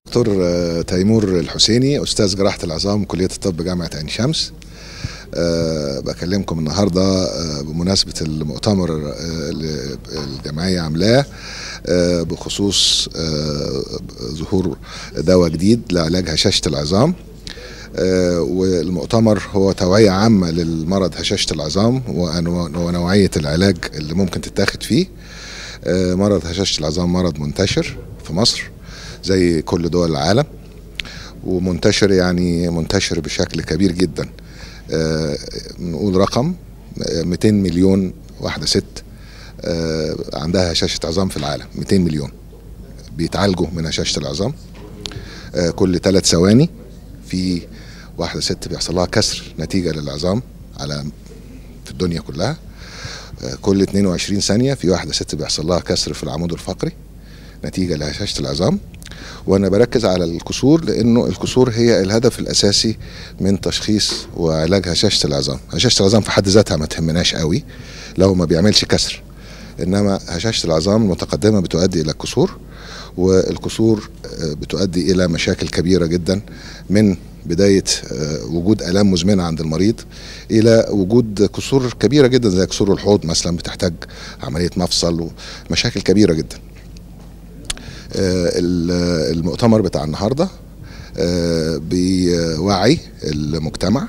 دكتور تيمور الحسيني استاذ جراحه العظام كليه الطب جامعه عين شمس أه بكلمكم النهارده أه بمناسبه المؤتمر أه اللي الجمعيه عاملاه أه بخصوص أه ظهور دواء جديد لعلاج هشاشه العظام أه والمؤتمر هو توعيه عامه للمرض هشاشه العظام ونوعيه العلاج اللي ممكن تتاخد فيه أه مرض هشاشه العظام مرض منتشر في مصر زي كل دول العالم ومنتشر يعني منتشر بشكل كبير جدا آه نقول رقم 200 مليون واحدة ست آه عندها هشاشة عظام في العالم 200 مليون بيتعالجوا من هشاشة العظام آه كل ثلاث ثواني في واحدة ست بيحصل لها كسر نتيجة للعظام على في الدنيا كلها كل 22 ثانية في واحدة ست بيحصل لها كسر في العمود الفقري نتيجة لهشاشة العظام وانا بركز على الكسور لانه الكسور هي الهدف الاساسي من تشخيص وعلاج هشاشه العظام هشاشه العظام في حد ذاتها ما تهمناش قوي لو ما بيعملش كسر انما هشاشه العظام المتقدمه بتؤدي الى كسور والكسور بتؤدي الى مشاكل كبيره جدا من بدايه وجود الام مزمنه عند المريض الى وجود كسور كبيره جدا زي كسور الحوض مثلا بتحتاج عمليه مفصل ومشاكل كبيره جدا المؤتمر بتاع النهارده بيوعي المجتمع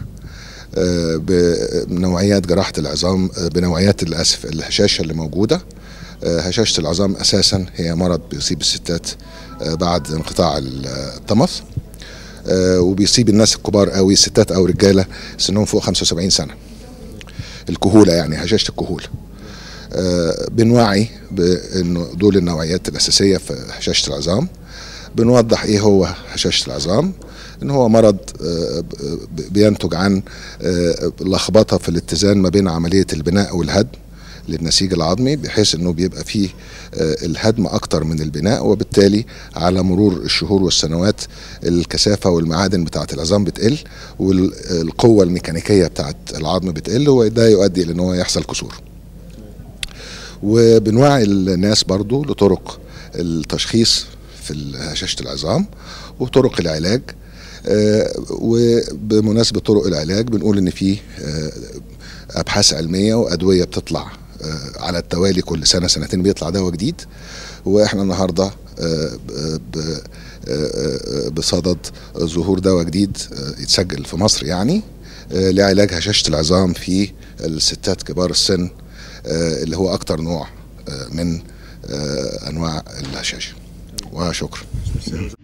بنوعيات جراحه العظام بنوعيات للاسف الهشاشه اللي موجوده هشاشه العظام اساسا هي مرض بيصيب الستات بعد انقطاع الطمث وبيصيب الناس الكبار قوي الستات او رجاله سنهم فوق 75 سنه الكهوله يعني هشاشه الكهوله آه بنوعي بانه دول النوعيات الاساسيه في هشاشه العظام بنوضح ايه هو هشاشه العظام ان هو مرض آه بينتج عن آه لخبطه في الاتزان ما بين عمليه البناء والهدم للنسيج العظمي بحيث انه بيبقى فيه الهدم اكتر من البناء وبالتالي على مرور الشهور والسنوات الكثافه والمعادن بتاعه العظام بتقل والقوه الميكانيكيه بتاعه العظم بتقل وده يؤدي الى ان هو يحصل كسور. وبنوعي الناس برضو لطرق التشخيص في هشاشة العظام وطرق العلاج آه وبمناسبة طرق العلاج بنقول ان في آه ابحاث علمية وادوية بتطلع آه على التوالي كل سنة سنتين بيطلع دواء جديد واحنا النهاردة بصدد ظهور دواء جديد يتسجل في مصر يعني لعلاج هشاشة العظام في الستات كبار السن اللي هو اكتر نوع من انواع الهشاشه وشكرا